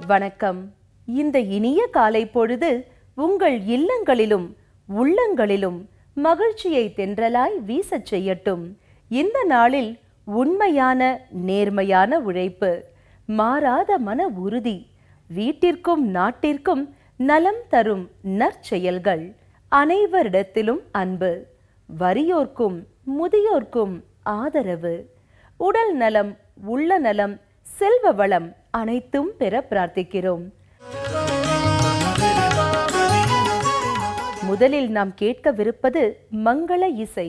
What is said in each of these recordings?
வணக்கம் இந்த இனிய காலை பொழுது உங்கள் இல்லங்களிலும் உள்ளங்களிலும் மகிழ்ச்சியை தென்றலாய் வீசச் செய்யட்டும் இந்த நாளில் உண்மையான நேர்மையான உழைப்பு மாறாத மன உறுதி வீட்டிற்கும் நாட்டிற்கும் நலம் தரும் நற்செயல்கள் அனைவரிடத்திலும் அன்பு வறியோர்க்கும் முதியோர்க்கும் ஆதரவு உடல் நலம் உள்ள நலம் செல்வ வளம் அனைத்தும் பெற பிரார்த்திக்கிறோம் முதலில் நாம் கேட்கவிருப்பது மங்கள இசை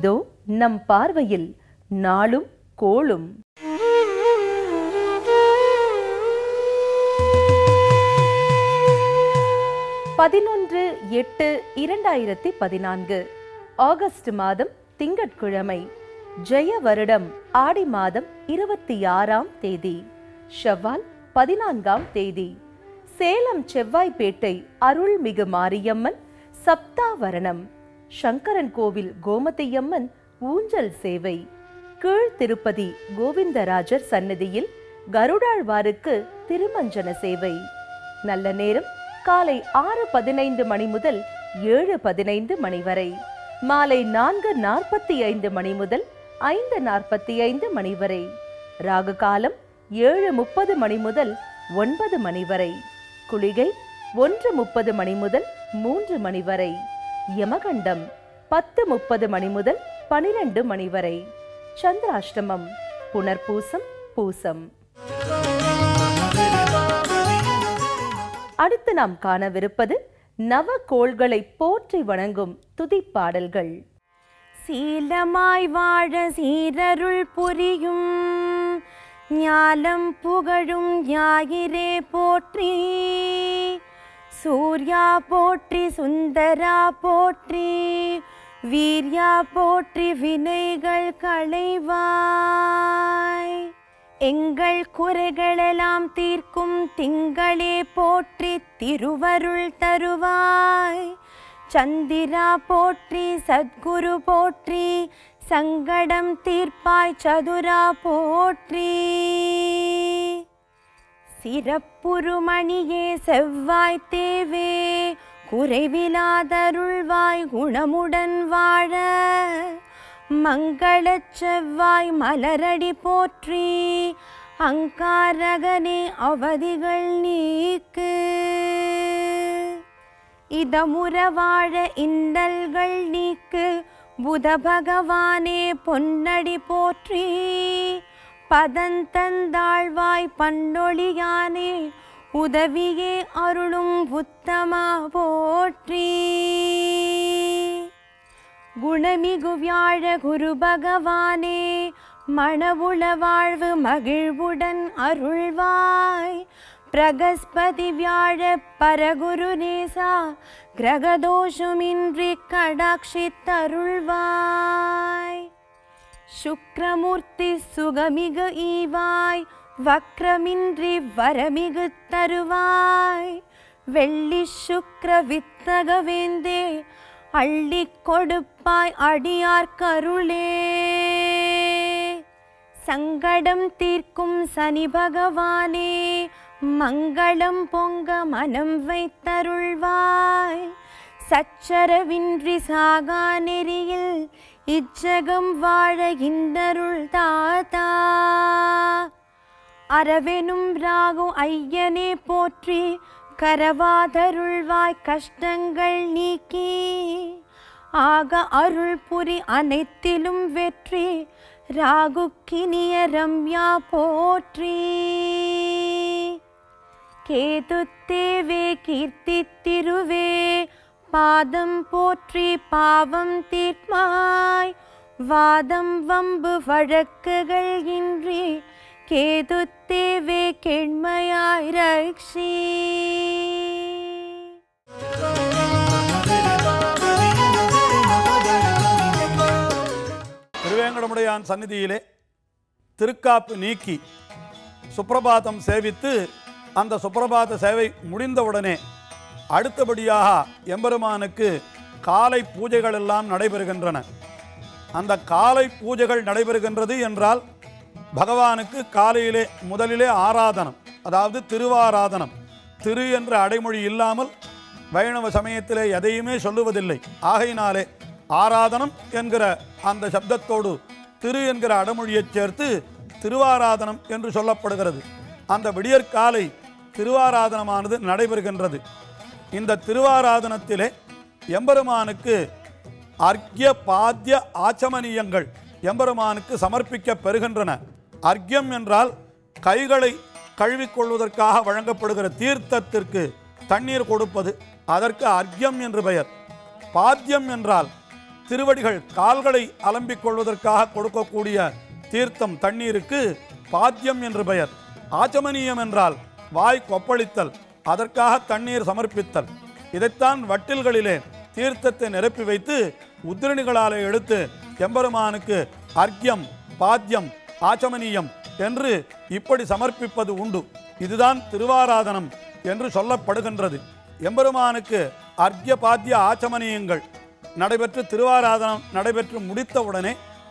இதோ நம் பார்வையில் நாளும் கோளும் பதினொன்று எட்டு இரண்டாயிரத்தி பதினான்கு ஆகஸ்ட் மாதம் திங்கட்கிழமை ஜெய வருடம் ஆடி மாதம் இருபத்தி ஆறாம் தேதி ஷவ்வால் பதினான்காம் தேதி சேலம் செவ்வாய்ப்பேட்டை அருள்மிகு மாரியம்மன் சப்தாவரணம் சங்கரன் கோவில் கோமதியம்மன் ஊஞ்சல் சேவை கீழ் திருப்பதி கோவிந்தராஜர் சன்னதியில் கருடாழ்வாருக்கு திருமஞ்சன சேவை நல்ல நேரம் காலை ஆறு பதினைந்து மணி முதல் ஏழு பதினைந்து மணி வரை மாலை நான்கு நாற்பத்தி ஐந்து மணி முதல் ஐந்து நாற்பத்தி ஐந்து மணி வரை ராகு காலம் ஏழு முப்பது மணி முதல் ஒன்பது மணி வரை குளிகை ஒன்று முப்பது மணி முதல் மூன்று மணி வரை யமகண்டம் பத்து முப்பது மணி முதல் பனிரெண்டு மணி வரை சந்திராஷ்டமம் புனர்பூசம் பூசம் அடுத்து நாம் காணவிருப்பது நவகோள்களை போற்றி வணங்கும் துதிப்பாடல்கள் சீலமாய் வாழ சீரருள் புரியும் ஞாலம் புகழும் ஞாயிறே போற்றி சூர்யா போற்றி சுந்தரா போற்றி வீர்யா போற்றி வினைகள் களைவாய் எங்கள் குறைகளெல்லாம் தீர்க்கும் திங்களே போற்றி திருவருள் தருவாய் சந்திரா போற்றி சத்குரு போற்றி சங்கடம் தீர்ப்பாய் சதுரா போற்றி சிறப்புருமணியே செவ்வாய் தேவே குறைவிலாதருள்வாய் குணமுடன் வாழ மங்களச் செவ்வாய் மலரடி போற்றி அங்காரகனே அவதிகள் நீக்கு இதமுற வாழ இன்னல்கள் நீக்கு புத பகவானே பொன்னடி போற்றி பதந்தந்தாழ்வாய் பண்டொழியானே உதவியே அருளும் உத்தமா போற்றி குணமிகு வியாழ குரு பகவானே மணவுள வாழ்வு மகிழ்வுடன் அருள்வாய் பிரகஸ்பதி வியாழ பரகுரு நேசா கிரகதோஷமின்றி கடாட்சித்தருள்வாய் சுக்ரமூர்த்தி சுகமிகு ஈவாய் வக்ரமின்றி வரமிகு தருவாய் வெள்ளி சுக்ர வித்தகவேந்தே அள்ளி கொடுப்பாய் அடியார் கருளே சங்கடம் தீர்க்கும் சனி பகவானே மங்களம் பொங்க மனம் வைத்தருள்வாய் சச்சரவின்றி சாகா நெறியில் இச்சகம் வாழ இந்தருள் தாத்தா அரவெனும் ராகு ஐயனே போற்றி கரவாதருள்வாய் கஷ்டங்கள் நீக்கி ஆக அருள் புரி அனைத்திலும் வெற்றி ராகுக்கினிய ரம்யா போற்றி கேது தேவே கீர்த்தி திருவே பாதம் போற்றி பாவம் தீர்மாய் வாதம் வம்பு வழக்குகள் இன்றி கேது தேவே கெண்மையாய் ரக்ஷி திருவேங்கடமுடையான் சந்நிதியிலே திருக்காப்பு நீக்கி சுப்பிரபாதம் சேவித்து அந்த சுப்பிரபாத சேவை முடிந்தவுடனே அடுத்தபடியாக எம்பெருமானுக்கு காலை பூஜைகள் எல்லாம் நடைபெறுகின்றன அந்த காலை பூஜைகள் நடைபெறுகின்றது என்றால் பகவானுக்கு காலையிலே முதலிலே ஆராதனம் அதாவது திருவாராதனம் திரு என்ற அடைமொழி இல்லாமல் வைணவ சமயத்திலே எதையுமே சொல்லுவதில்லை ஆகையினாலே ஆராதனம் என்கிற அந்த சப்தத்தோடு திரு என்கிற அடைமொழியைச் சேர்த்து திருவாராதனம் என்று சொல்லப்படுகிறது அந்த விடியற்காலை திருவாராதனமானது நடைபெறுகின்றது இந்த திருவாராதனத்திலே எம்பெருமானுக்கு அர்க்ய பாத்திய ஆச்சமனியங்கள் எம்பெருமானுக்கு சமர்ப்பிக்க பெறுகின்றன அர்க்யம் என்றால் கைகளை கழுவிக்கொள்வதற்காக வழங்கப்படுகிற தீர்த்தத்திற்கு தண்ணீர் கொடுப்பது அதற்கு அர்க்யம் என்று பெயர் பாத்தியம் என்றால் திருவடிகள் கால்களை அலம்பிக் கொள்வதற்காக கொடுக்கக்கூடிய தீர்த்தம் தண்ணீருக்கு பாத்தியம் என்று பெயர் ஆச்சமனியம் என்றால் வாய் கொப்பளித்தல் அதற்காக தண்ணீர் சமர்ப்பித்தல் இதைத்தான் வட்டில்களிலே தீர்த்தத்தை நிரப்பி வைத்து உத்திரணிகளாலே எடுத்து எம்பெருமானுக்கு அர்க்கியம் பாத்தியம் ஆச்சமனியம் என்று இப்படி சமர்ப்பிப்பது உண்டு இதுதான் திருவாராதனம் என்று சொல்லப்படுகின்றது எம்பெருமானுக்கு அர்க்கிய பாத்திய ஆச்சமனியங்கள் நடைபெற்று திருவாராதனம் நடைபெற்று முடித்தவுடனே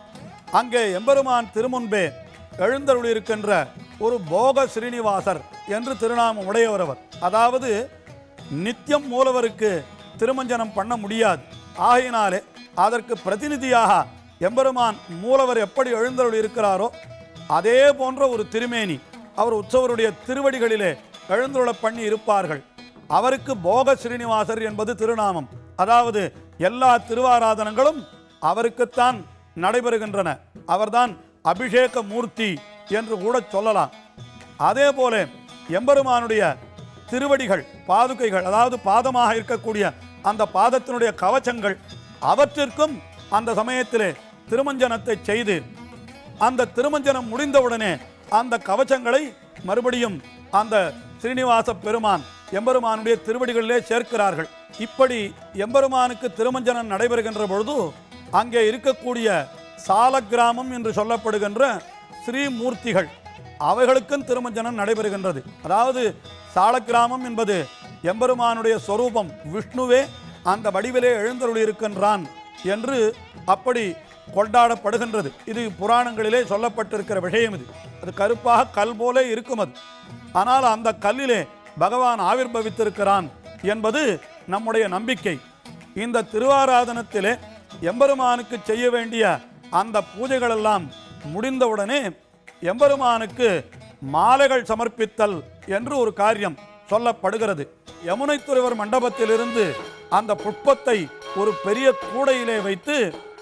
அங்கே எம்பெருமான் திருமுன்பே எழுந்தருளியிருக்கின்ற ஒரு போக ஸ்ரீனிவாசர் என்று திருநாமம் உடையவர் அவர் அதாவது நித்தியம் மூலவருக்கு திருமஞ்சனம் பண்ண முடியாது ஆகையினாலே அதற்கு பிரதிநிதியாக எம்பெருமான் மூலவர் எப்படி எழுந்தருள் இருக்கிறாரோ அதே போன்ற ஒரு திருமேனி அவர் உற்சவருடைய திருவடிகளிலே எழுந்துள்ள பண்ணி இருப்பார்கள் அவருக்கு போக ஸ்ரீனிவாசர் என்பது திருநாமம் அதாவது எல்லா திருவாராதனங்களும் அவருக்குத்தான் நடைபெறுகின்றன அவர்தான் அபிஷேக மூர்த்தி என்று கூட சொல்லலாம் அதே போல எம்பெருமானுடைய திருவடிகள் பாதுகைகள் அதாவது பாதமாக இருக்கக்கூடிய அந்த பாதத்தினுடைய கவச்சங்கள் அவற்றிற்கும் அந்த சமயத்திலே திருமஞ்சனத்தை செய்து அந்த திருமஞ்சனம் முடிந்தவுடனே அந்த கவச்சங்களை மறுபடியும் அந்த ஸ்ரீனிவாச பெருமான் எம்பெருமானுடைய திருவடிகளிலே சேர்க்கிறார்கள் இப்படி எம்பெருமானுக்கு திருமஞ்சனம் நடைபெறுகின்ற பொழுது அங்கே இருக்கக்கூடிய சாலக்கிராமம் என்று சொல்லப்படுகின்ற ஸ்ரீமூர்த்திகள் அவைகளுக்கும் திருமஞ்சனம் நடைபெறுகின்றது அதாவது சாலக்கிராமம் என்பது எம்பெருமானுடைய சொரூபம் விஷ்ணுவே அந்த வடிவிலே எழுந்தருளி இருக்கின்றான் என்று அப்படி கொண்டாடப்படுகின்றது இது புராணங்களிலே சொல்லப்பட்டிருக்கிற விஷயம் இது அது கருப்பாக கல் போலே இருக்கும் அது ஆனால் அந்த கல்லிலே பகவான் ஆவிர்பவித்திருக்கிறான் என்பது நம்முடைய நம்பிக்கை இந்த திருவாராதனத்திலே எம்பெருமானுக்கு செய்ய வேண்டிய அந்த பூஜைகள் எல்லாம் முடிந்தவுடனே எம்பெருமானுக்கு மாலைகள் சமர்ப்பித்தல் என்று ஒரு காரியம் சொல்லப்படுகிறது யமுனை துறைவர் மண்டபத்திலிருந்து அந்த புஷ்பத்தை ஒரு பெரிய கூடையிலே வைத்து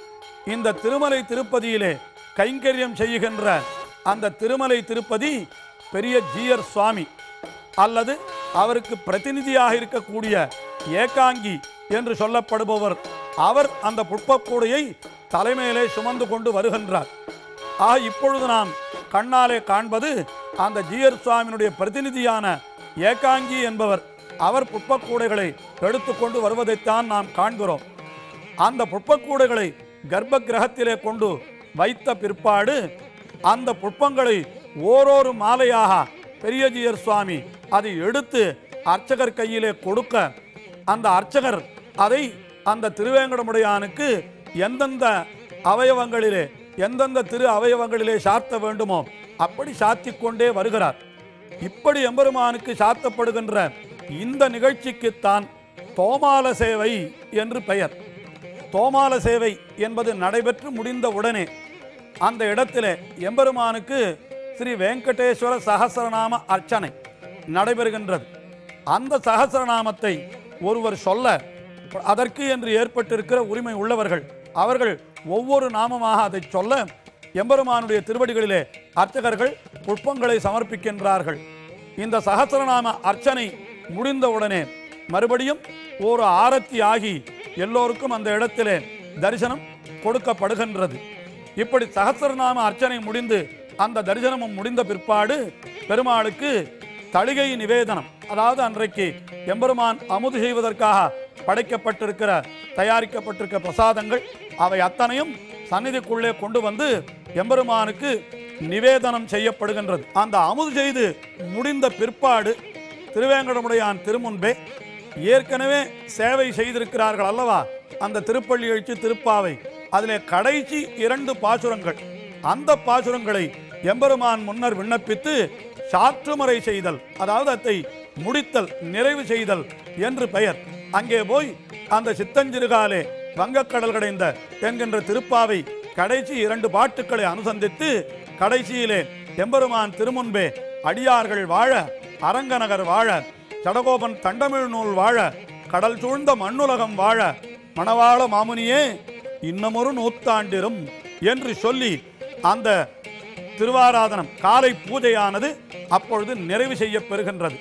இந்த திருமலை திருப்பதியிலே கைங்கரியம் செய்கின்ற அந்த திருமலை திருப்பதி பெரிய ஜீயர் சுவாமி அல்லது அவருக்கு பிரதிநிதியாக இருக்கக்கூடிய ஏகாங்கி என்று சொல்லப்படுபவர் அவர் அந்த புஷ்பக்கூடையை தலைமையிலே சுமந்து கொண்டு வருகின்றார் ஆக இப்பொழுது நாம் கண்ணாலே காண்பது அந்த ஜீயர் சுவாமியினுடைய பிரதிநிதியான ஏகாங்கி என்பவர் அவர் புஷ்பக்கூடைகளை எடுத்துக்கொண்டு வருவதைத்தான் நாம் காண்கிறோம் அந்த புஷ்பக்கூடைகளை கர்ப்ப கிரகத்திலே கொண்டு வைத்த பிற்பாடு அந்த புஷ்பங்களை ஓரொரு மாலையாக பெரியஜியர் சுவாமி அதை எடுத்து அர்ச்சகர் கையிலே கொடுக்க அந்த அர்ச்சகர் அதை அந்த திருவேங்கடமுடையானுக்கு எந்தெந்த அவயவங்களிலே எந்தெந்த திரு அவயவங்களிலே சாத்த வேண்டுமோ அப்படி சாத்திக் கொண்டே வருகிறார் இப்படி எம்பெருமானுக்கு சாத்தப்படுகின்ற இந்த நிகழ்ச்சிக்குத்தான் தோமால சேவை என்று பெயர் தோமால சேவை என்பது நடைபெற்று முடிந்த உடனே அந்த இடத்திலே எம்பெருமானுக்கு ஸ்ரீ வெங்கடேஸ்வர சகசரநாம அர்ச்சனை நடைபெறுகின்றது அந்த சகசரநாமத்தை ஒருவர் சொல்ல அதற்கு என்று ஏற்பட்டிருக்கிற உரிமை உள்ளவர்கள் அவர்கள் ஒவ்வொரு நாமமாக அதை சொல்ல எம்பெருமானுடைய திருவடிகளிலே அர்ச்சகர்கள் புஷ்பங்களை சமர்ப்பிக்கின்றார்கள் இந்த சகசரநாம அர்ச்சனை முடிந்தவுடனே மறுபடியும் ஒரு ஆரத்தி ஆகி எல்லோருக்கும் அந்த இடத்திலே தரிசனம் கொடுக்கப்படுகின்றது இப்படி சகசரநாம அர்ச்சனை முடிந்து அந்த தரிசனமும் முடிந்த பிற்பாடு பெருமாளுக்கு தளிகை நிவேதனம் அதாவது அன்றைக்கு எம்பெருமான் அமுது செய்வதற்காக படைக்கப்பட்டிருக்கிற தயாரிக்கப்பட்டிருக்கிற பிரசாதங்கள் அவை அத்தனையும் சந்நிதிக்குள்ளே கொண்டு வந்து எம்பெருமானுக்கு நிவேதனம் செய்யப்படுகின்றது அந்த அமுது செய்து முடிந்த பிற்பாடு திருவேங்கடமுடையான் திருமுன்பே ஏற்கனவே சேவை செய்திருக்கிறார்கள் அல்லவா அந்த திருப்பள்ளி எழுச்சி திருப்பாவை அதிலே கடைசி இரண்டு பாசுரங்கள் அந்த பாசுரங்களை எம்பெருமான் முன்னர் விண்ணப்பித்து சாற்றுமறை செய்தல் அதாவது அதை முடித்தல் நிறைவு செய்தல் என்று பெயர் அங்கே போய் அந்த சித்தஞ்சிறுகாலே வங்கக்கடல் கடைந்த என்கின்ற திருப்பாவை கடைசி இரண்டு பாட்டுக்களை அனுசந்தித்து கடைசியிலே எம்பெருமான் திருமுன்பே அடியார்கள் வாழ அரங்கநகர் வாழ சடகோபன் தண்டமிழ் நூல் வாழ கடல் சூழ்ந்த மண்ணுலகம் வாழ மணவாள மாமுனியே இன்னமொரு நூத்தாண்டிரும் என்று சொல்லி அந்த திருவாராதனம் காலை பூஜையானது அப்பொழுது நிறைவு செய்யப் பெறுகின்றது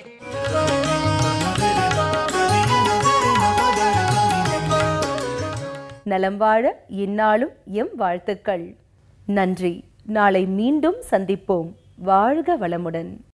நலம் வாழ இந்நாளும் எம் வாழ்த்துக்கள் நன்றி நாளை மீண்டும் சந்திப்போம் வாழ்க வளமுடன்